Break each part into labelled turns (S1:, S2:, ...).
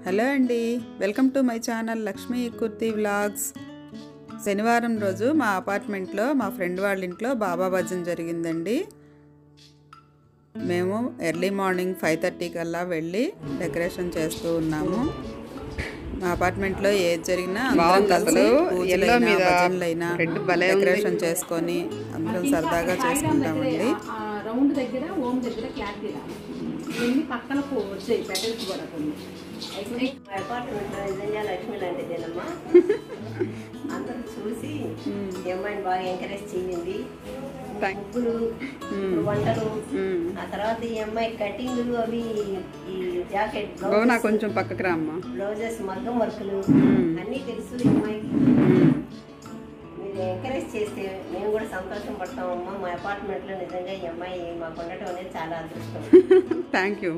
S1: Hello అండి welcome to my channel Lakshmi kurti vlogs శనివారం రోజు మా అపార్ట్మెంట్లో మా ఫ్రెండ్ వాళ్ళ ఇంట్లో బాబా భజన జరిగిందండి మేము ఎర్లీ మార్నింగ్ ఫైవ్ థర్టీ కల్లా వెళ్ళి డెకరేషన్ చేస్తూ ఉన్నాము మా అపార్ట్మెంట్లో ఏది జరిగినా అందరం
S2: బాగుంది
S1: కలిసి
S2: అసలు.
S1: పూజలైనా,
S2: yellow మీద
S1: భజనలైనా
S2: red భలే ఉంది.
S1: డెకరేషన్ చేసుకొని అందరం సరదాగా చేసుకుంటామండి
S3: ఆ రౌండ్ దగ్గర ఓం దగ్గర క్లారిటీ రాదు ఇవన్నీ పక్కన పో- వచ్చాయి పెటల్స్ కూడా కొన్ని అయితే
S4: మా అపార్ట్మెంట్ నిజంగా లక్ష్మి లాంటిదేనమ్మా అందరూ చూసి ఈ అమ్మాయిని బాగా ఎంకరేజ్ చేయండి
S2: Thank-
S4: ముగ్గులు వంటలు
S2: మ్మ్.
S4: ఆ తర్వాత ఈ అమ్మాయి కటింగ్లు అవి ఈ జాకెట్
S2: భువన కొంచెం పక్కకు రా అమ్మా
S4: బ్లౌజెస్ మగ్గం వర్కులు అన్నీ తెలుసు ఈ అమ్మాయికి మీరు ఎంకరేజ్ చేస్తే మేము కూడా సంతోషం పడతామమ్మా మా అపార్ట్మెంట్లో నిజంగా ఈ అమ్మాయి మాకు ఉండటం అనేది చాలా అదృష్టం
S2: థ్యాంక్ యూ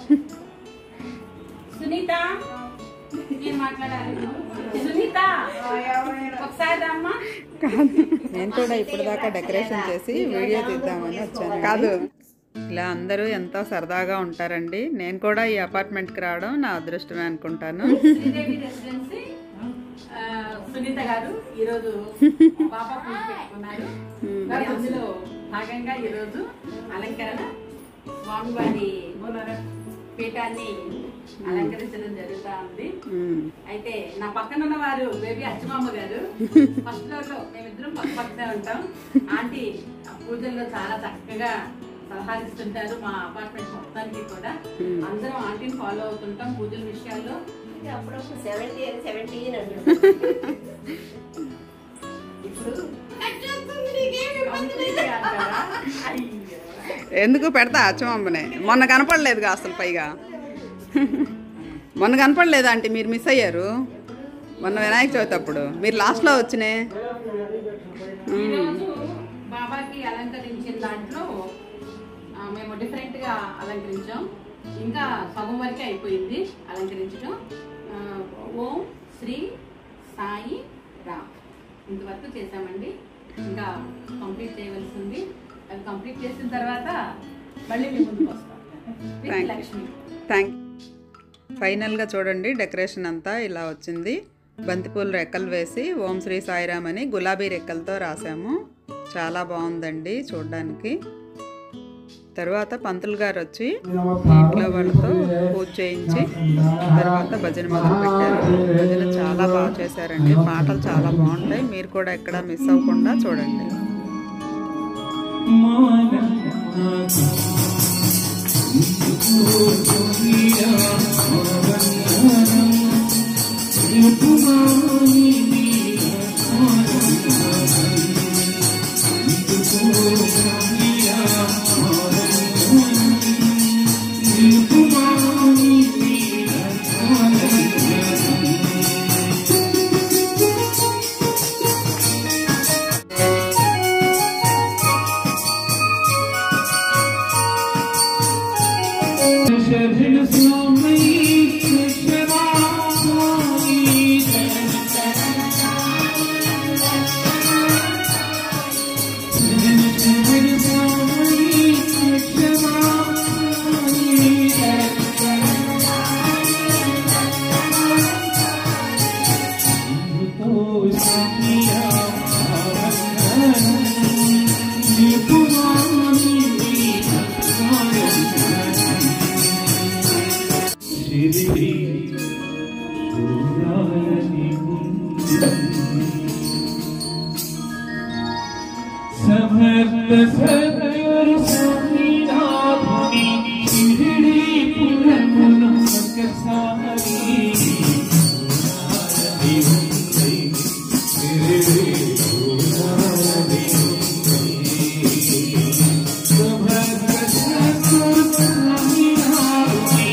S3: సునీత నేను మాట్లాడాలి సునీత ఒకసారి రమ్మా
S1: నేను కూడా ఇప్పటిదాకా డెకరేషన్ చేసి వీడియో తీద్దామని వచ్చాను
S2: కాదు
S1: ఇలా అందరూ ఎంతో సరదాగా ఉంటారండి నేను కూడా ఈ అపార్ట్మెంట్కి రావడం నా అదృష్టమే అనుకుంటాను
S3: శ్రీదేవి రెసిడెన్సీ ఆ, సునీత గారు ఈరోజు పాప పూజ పెట్టుకున్నారు మరి అందులో భాగంగా ఈరోజు అలంకరణ స్వామివారి పీఠాన్ని అలంకరించడం జరుగుతా ఉంది
S1: మ్మ్.
S3: అయితే నా పక్కన ఉన్న వారు బేబీ అచ్చమామ గారు ఫస్ట్ ఫ్లోర్ లో మేమిద్దరం పక్క పక్కనే ఉంటాం ఆంటీ ఆ పూజల్లో చాలా చక్కగా సలహాలిస్తుంటారు మా అపార్ట్మెంట్ మొత్తానికి కూడా అందరం ఆంటీని ఫాలో అవుతుంటాం పూజల విషయాల్లో
S4: ఇంకా అప్పుడప్పుడు సెవెంటీ అని సెవెంటీ అని అంటున్నారు ఇప్పుడు
S3: అందుకే అంటారా? అయ్యో.
S2: ఎందుకు పెడతా అచ్చమమ్మనే మొన్న కనపడలేదుగా అసలు పైగా మొన్న కనపడలేదు ఆంటీ మీరు మిస్ అయ్యారు మొన్న వినాయక చవితి అప్పుడు మీరు లాస్ట్లో వచ్చినాయి
S3: ఈరోజు బాబాకి అలంకరించిన దాంట్లో ఆ, మేము డిఫరెంట్ గా అలంకరించాం ఇంకా సగం వరకే అయిపోయింది అలంకరించడం ఆ, ఓం శ్రీ సాయి రామ్ ఇంతవరకు చేసామండి ఇంకా కంప్లీట్ చేయవలసి ఉంది అది కంప్లీట్ చేసిన తర్వాత మళ్ళీ మీ ముందుకు వస్తాం With
S2: Thank you.
S3: Lakshmi
S2: thank
S1: ఫైనల్గా చూడండి డెకరేషన్ అంతా ఇలా వచ్చింది బంతిపూల రెక్కలు వేసి ఓం శ్రీ సాయిరామ్ అని గులాబీ రెక్కలతో రాసాము చాలా బాగుందండి చూడడానికి తర్వాత పంతులు గారు వచ్చి ఇంట్లో వాళ్ళతో పూజ చేయించి తర్వాత భజన మొదలు పెట్టారు భజన చాలా బాగా చేశారండి పాటలు చాలా బాగుంటాయి మీరు కూడా ఎక్కడ మిస్ అవ్వకుండా చూడండి
S5: शरण स्वामी कृष्ण शिरडी सूर्यानि समर्थ सद्गुरु स्वामीनाथुनि शिरडी पुरमुनु सकसारी सूर्यानि हुन्दै शिरडी सूर्यानि समर्थ सद्गुरु स्वामीनाथुनि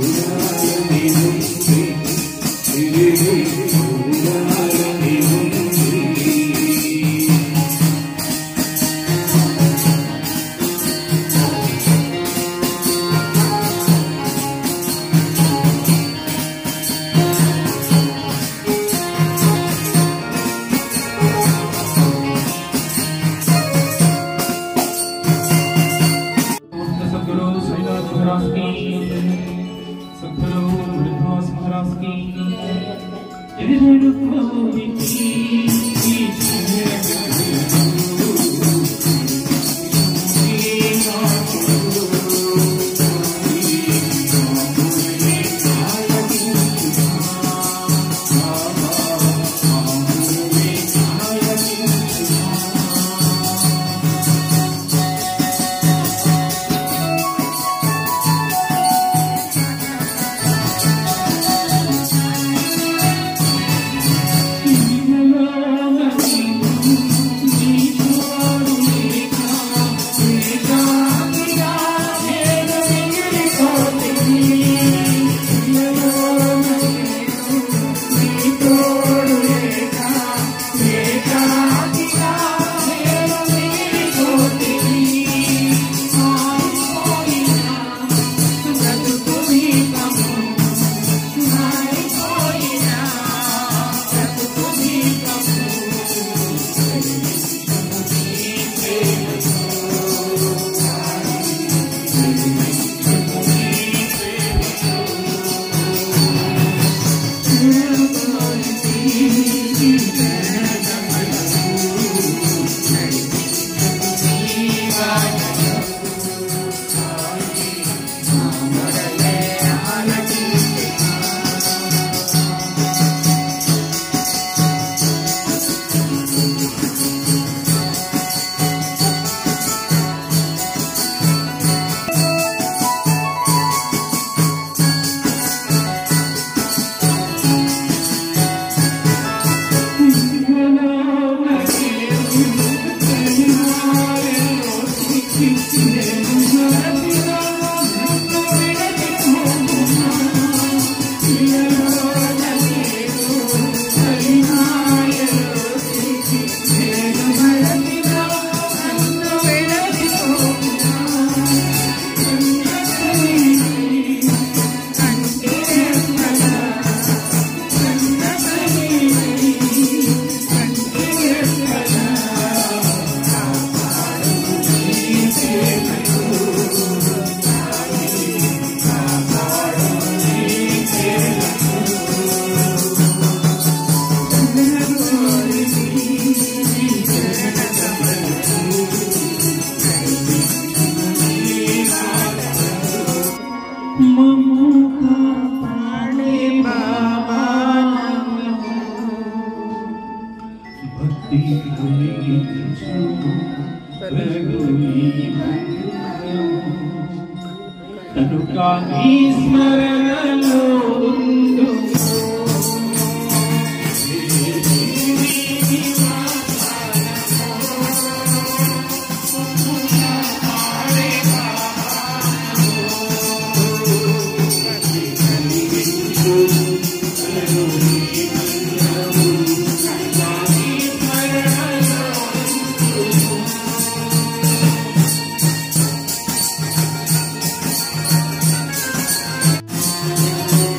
S5: शिरडी భక్తి కలిగించు కనుక నీ స్మరణలో ఉండు
S2: ఆ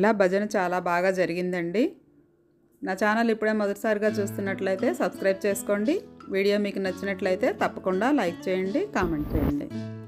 S1: భజన చాలా బాగా జరిగిందండి నా ఛానల్ ఇప్పుడే మొదటిసారిగా చూస్తున్నట్లయితే సబ్స్క్రైబ్ చేసుకోండి వీడియో మీకు నచ్చినట్లయితే తప్పకుండా లైక్ చేయండి కామెంట్ చేయండి